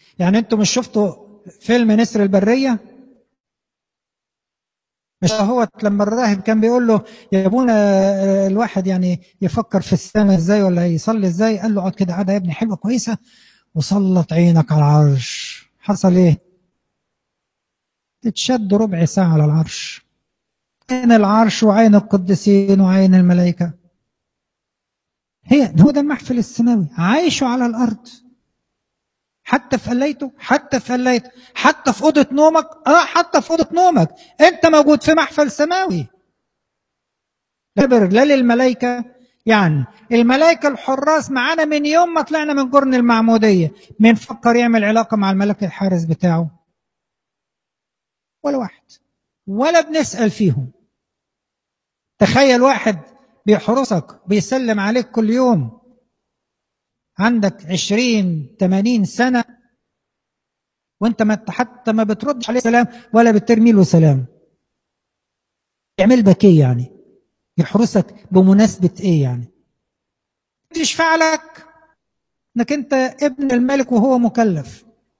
يعني انتوا مش شفتوا فيلم نسر البريه مش هو لما الراهب كان بيقول له يا ابونا الواحد يعني يفكر في السماء ازاي ولا يصلي ازاي قال له اقعد كده قعده يا ابني حلوه كويسه وسلط عينك على العرش حصل ايه تتشد ربع ساعه على العرش عين العرش وعين القديسين وعين الملائكه هي هو ده المحفل السماوي عايشه على الارض حتى في قليته حتى في قليته حتى في اوضه نومك اه حتى في اوضه نومك انت موجود في محفل سماوي لا للملائكه يعني الملائكه الحراس معانا من يوم ما طلعنا من جرن المعموديه مين فكر يعمل علاقه مع الملك الحارس بتاعه ولا واحد ولا بنسال فيهم تخيل واحد بيحرسك بيسلم عليك كل يوم عندك عشرين تمانين سنة وانت ما حتى ما بتردش عليه سلام ولا بترمي له سلام يعمل بك ايه يعني يحرسك بمناسبة ايه يعني يشفع لك انك انت ابن الملك وهو مكلف